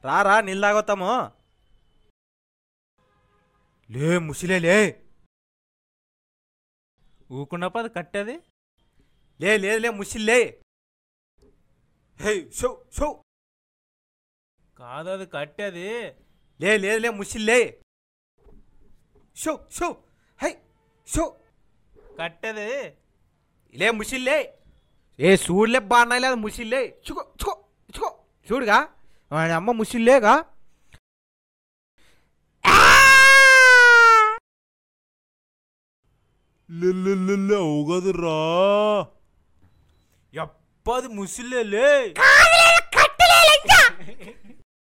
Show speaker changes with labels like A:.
A: రారా నీళ్ళు తాగొత్తాము లే ముసిలే లే
B: ఊకుండా పది కట్టేది
A: లే లేదు లే ముసిల్లే హే షో షో
B: కాదు అది కట్టేది
A: లే లేదు లే ముసిల్లే షో షో హై షో
B: కట్టేది
A: లే ముసిల్లే ఏ చూడలే బాగున్నాయి లేదు ముసిల్లే చుకో చుకో చుకో చూడుగా వాడి అమ్మ ముసిల్లేగా
B: అవుగదురా ఎప్పది ముసిలే